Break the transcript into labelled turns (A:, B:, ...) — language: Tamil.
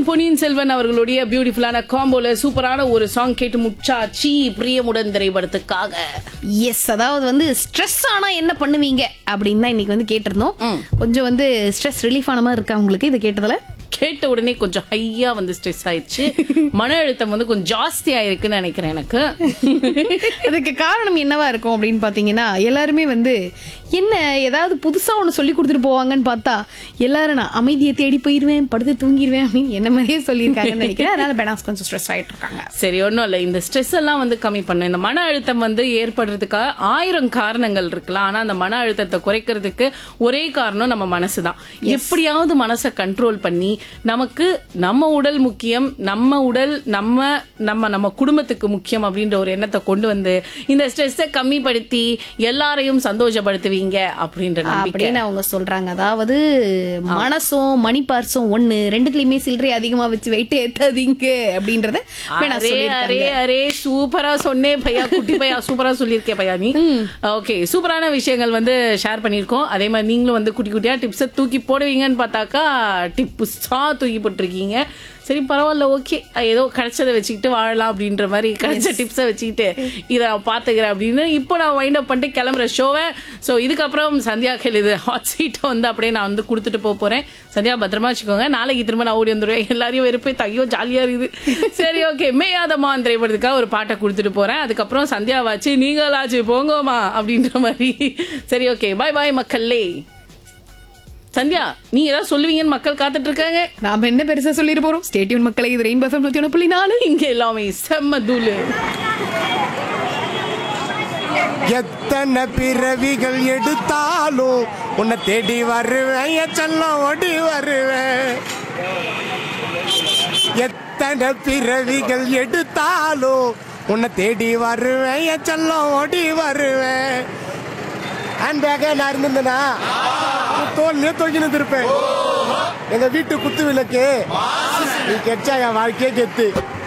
A: அண்ட் பொன்னியின் செல்வன் அவர்களுடைய பியூட்டிஃபுல்லான காம்போல சூப்பரான ஒரு சாங் கேட்டு முச்சாச்சி பிரியமுடன் திரைப்படத்துக்காக
B: எஸ் அதாவது வந்து ஸ்ட்ரெஸ் ஆனா என்ன பண்ணுவீங்க அப்படின்னு தான் இன்னைக்கு வந்து கேட்டிருந்தோம் கொஞ்சம் வந்து ஸ்ட்ரெஸ் ரிலீஃப் ஆன மாதிரி இருக்கா உங்களுக்கு இது கேட்டதுல
A: கேட்ட உடனே கொஞ்சம் ஹையா வந்து ஸ்ட்ரெஸ் ஆயிடுச்சு மன அழுத்தம் வந்து கொஞ்சம் ஜாஸ்தி ஆயிருக்குன்னு நினைக்கிறேன் எனக்கு
B: அதுக்கு காரணம் என்னவா இருக்கும் அப்படின்னு பாத்தீங்கன்னா எல்லாருமே வந்து என்ன ஏதாவது புதுசா ஒண்ணு சொல்லி கொடுத்துட்டு போவாங்கன்னு பார்த்தா எல்லாரும் நான் அமைதியை தேடி போயிருவேன் படுத்து தூங்கிடுவேன் அப்படின்னு என்ன மாதிரியே சொல்லியிருக்காங்கன்னு நினைக்கிறேன் அதனால பெனாஸ் கொஞ்சம் ஸ்ட்ரெஸ் ஆயிட்டு இருக்காங்க
A: சரி ஒன்றும் இல்லை இந்த ஸ்ட்ரெஸ் எல்லாம் வந்து கம்மி பண்ணும் இந்த மன அழுத்தம் வந்து ஏற்படுறதுக்காக ஆயிரம் காரணங்கள் இருக்கலாம் ஆனா அந்த மன அழுத்தத்தை குறைக்கிறதுக்கு ஒரே காரணம் நம்ம மனசு தான் எப்படியாவது மனசை கண்ட்ரோல் பண்ணி நமக்கு நம்ம உடல் முக்கியம் நம்ம உடல் நம்ம நம்ம நம்ம குடும்பத்துக்கு முக்கியம் அப்படின்ற ஒரு எண்ணத்தை கொண்டு வந்து இந்த ஸ்ட்ரெஸ்ஸை கம்மிப்படுத்தி எல்லாரையும் சந்தோஷப்படுத்துவீங்க அப்படின்ற நம்பிக்கை
B: அப்படின்னு அவங்க சொல்றாங்க அதாவது மனசும் மணி பார்ஸும் ஒண்ணு ரெண்டுத்துலயுமே சில்லறை அதிகமா வச்சு வெயிட் ஏத்தாதீங்க அப்படின்றத வேணா
A: அரே
B: சொல்லியிருக்காங்க.
A: அரே அரே சூப்பரா சொன்னே பையா குட்டி பையா சூப்பரா சொல்லியிருக்கே பையா நீ ஓகே சூப்பரான விஷயங்கள் வந்து ஷேர் பண்ணியிருக்கோம் அதே மாதிரி நீங்களும் வந்து குட்டி குட்டியா டிப்ஸை தூக்கி போடுவீங்கன்னு பார்த்தாக்கா டிப்ஸா தூக்கி போட்டிருக்கீங்க சரி பரவாயில்ல ஓகே ஏதோ கிடைச்சதை வச்சுக்கிட்டு வாழலாம் அப்படின்ற மாதிரி கிடைச்ச டிப்ஸை வச்சுக்கிட்டு இதை நான் பார்த்துக்கிறேன் அப்படின்னு இப்போ நான் வைண்ட் அப் பண்ணிட்டு கிளம்புற ஷோவை ஸோ இதுக்கப்புறம் சந்தியா கேள் இது ஹாட் சீட்டை வந்து அப்படியே நான் வந்து கொடுத்துட்டு போக போறேன் சந்தியா பத்திரமா வச்சுக்கோங்க நாளைக்கு திரும்ப நான் ஓடி வந்துடுவேன் எல்லாரையும் வெறுப்பே தையோ ஜாலியா இருக்குது சரி ஓகே மேயாதம்மா திரைப்படத்துக்காக ஒரு பாட்டை கொடுத்துட்டு போறேன் அதுக்கப்புறம் சந்தியாவாச்சு நீங்களாச்சு போங்கோமா அப்படின்ற மாதிரி சரி ஓகே பாய் பாய் மக்களே சந்தியா நீ ஏதாவது சொல்லுவீங்கன்னு மக்கள் காத்துட்டு இருக்காங்க
B: நாம என்ன பெருசா சொல்லிட்டு போறோம் ஸ்டேடியம் மக்களை இது ரெயின் பஃபம் நூத்தி ஒண்ணு புள்ளி நாலு
A: இங்க எல்லாமே செம்ம தூளு
C: எத்தனை பிறவிகள் எடுத்தாலும் உன்னை தேடி வருவேன் என் செல்லம் ஓடி வருவேன் எத்தனை பிறவிகள் எடுத்தாலும் உன்னை தேடி வருவேன் என் செல்லம் ஓடி வருவேன் ஹேண்ட் பேக்கே நான் இருந்திருந்தேனா தோல்லையே தொங்கினு இருப்பேன் எங்க வீட்டு குத்து விளக்கு நீ கெச்சா என் வாழ்க்கையே கெத்து